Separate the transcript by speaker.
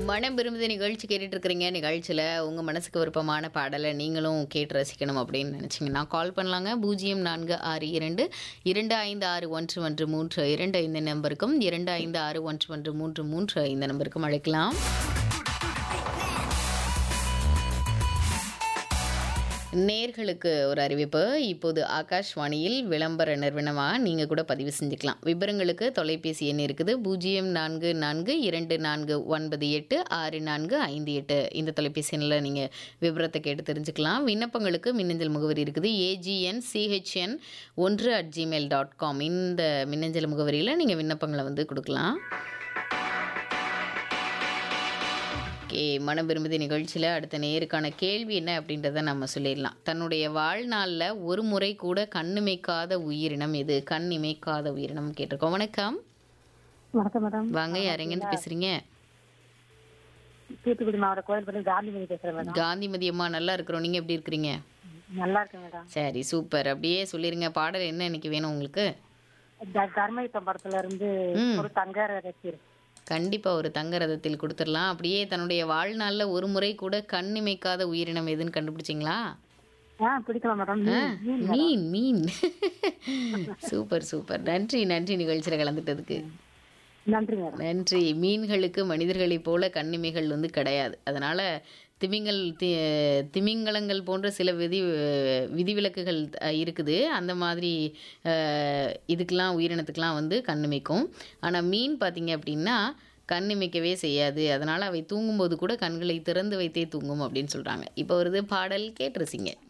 Speaker 1: மனம் விரும்புத நிகழ்ச்சி கேட்டுட்டு இருக்கிறீங்க நிகழ்ச்சியில் உங்கள் மனசுக்கு விருப்பமான பாடலை நீங்களும் கேட்டு ரசிக்கணும் அப்படின்னு நினச்சிங்கன்னா கால் பண்ணலாங்க பூஜ்ஜியம் நான்கு ஆறு இரண்டு இரண்டு ஐந்து ஆறு ஒன்று ஒன்று மூன்று இரண்டு இந்த நம்பருக்கும் இரண்டு ஐந்து ஆறு ஒன்று ஒன்று மூன்று மூன்று இந்த நம்பருக்கும் அழைக்கலாம் நேர்களுக்கு ஒரு அறிவிப்பு இப்போது ஆகாஷ்வாணியில் விளம்பர நிறுவனமாக நீங்கள் கூட பதிவு செஞ்சுக்கலாம் விவரங்களுக்கு தொலைபேசி எண் இருக்குது பூஜ்ஜியம் நான்கு நான்கு இரண்டு நான்கு ஒன்பது எட்டு ஆறு நான்கு ஐந்து எட்டு இந்த தொலைபேசி எண்ணில் நீங்கள் விவரத்தை கேட்டு தெரிஞ்சுக்கலாம் விண்ணப்பங்களுக்கு மின்னஞ்சல் முகவரி இருக்குது ஏஜிஎன் சிஹெச்என் ஒன்று அட் ஜிமெயில் டாட் காம் இந்த மின்னஞ்சல் முகவரியில் நீங்கள் விண்ணப்பங்களை வந்து கொடுக்கலாம் ஓகே மனம் விரும்புதி நிகழ்ச்சியில் அடுத்த நேருக்கான கேள்வி என்ன அப்படின்றத நம்ம சொல்லிடலாம் தன்னுடைய வாழ்நாளில் ஒரு முறை கூட கண்ணிமைக்காத உயிரினம் எது கண் இமைக்காத உயிரினம் கேட்டிருக்கோம் வணக்கம்
Speaker 2: வணக்கம் மேடம்
Speaker 1: வாங்க யாரெங்கன்னு பேசுறீங்க
Speaker 2: தூத்துக்குடி மாவட்ட கோயில்பட்டி காந்திமதி பேசுறேன் மேடம்
Speaker 1: காந்திமதி அம்மா நல்லா இருக்கிறோம் நீங்கள் எப்படி இருக்கிறீங்க
Speaker 2: நல்லா இருக்கேன் மேடம்
Speaker 1: சரி சூப்பர் அப்படியே சொல்லிருங்க பாடல் என்ன இன்னைக்கு வேணும் உங்களுக்கு
Speaker 2: த- தர்மயுத்தம் படத்துல இருந்து
Speaker 1: ம்.
Speaker 2: ஒரு தங்க ரசிகர்
Speaker 1: கண்டிப்பாக ஒரு தங்க ரதத்தில் கொடுத்துடலாம் அப்படியே தன்னுடைய வாழ்நாளில் ஒரு முறை கூட கண் இமைக்காத உயிரினம் எதுன்னு கண்டுபிடிச்சிங்களா
Speaker 2: ஆ பிடிக்கலாம் மேடம் மீன், மீன் மேடம்.
Speaker 1: மீன் மீன் சூப்பர் சூப்பர் நன்றி நன்றி நிகழ்ச்சியில் கலந்துட்டதுக்கு
Speaker 2: நன்றி மேடம்
Speaker 1: நன்றி மீன்களுக்கு மனிதர்களைப் போல கண்ணிமைகள் வந்து கிடையாது அதனால் திமிங்கல் தி திமிங்கலங்கள் போன்ற சில விதி விதிவிலக்குகள் அஹ், இருக்குது அந்த மாதிரி அஹ், இதுக்கெல்லாம் உயிரினத்துக்கெலாம் வந்து கண்ணிமைக்கும் ஆனால் மீன் பார்த்தீங்க அப்படின்னா கண்ணிமைக்கவே செய்யாது அதனால் அவை தூங்கும்போது கூட கண்களை திறந்து வைத்தே தூங்கும் அப்படின்னு சொல்கிறாங்க இப்போ வருது பாடல் கேட்டுருசிங்க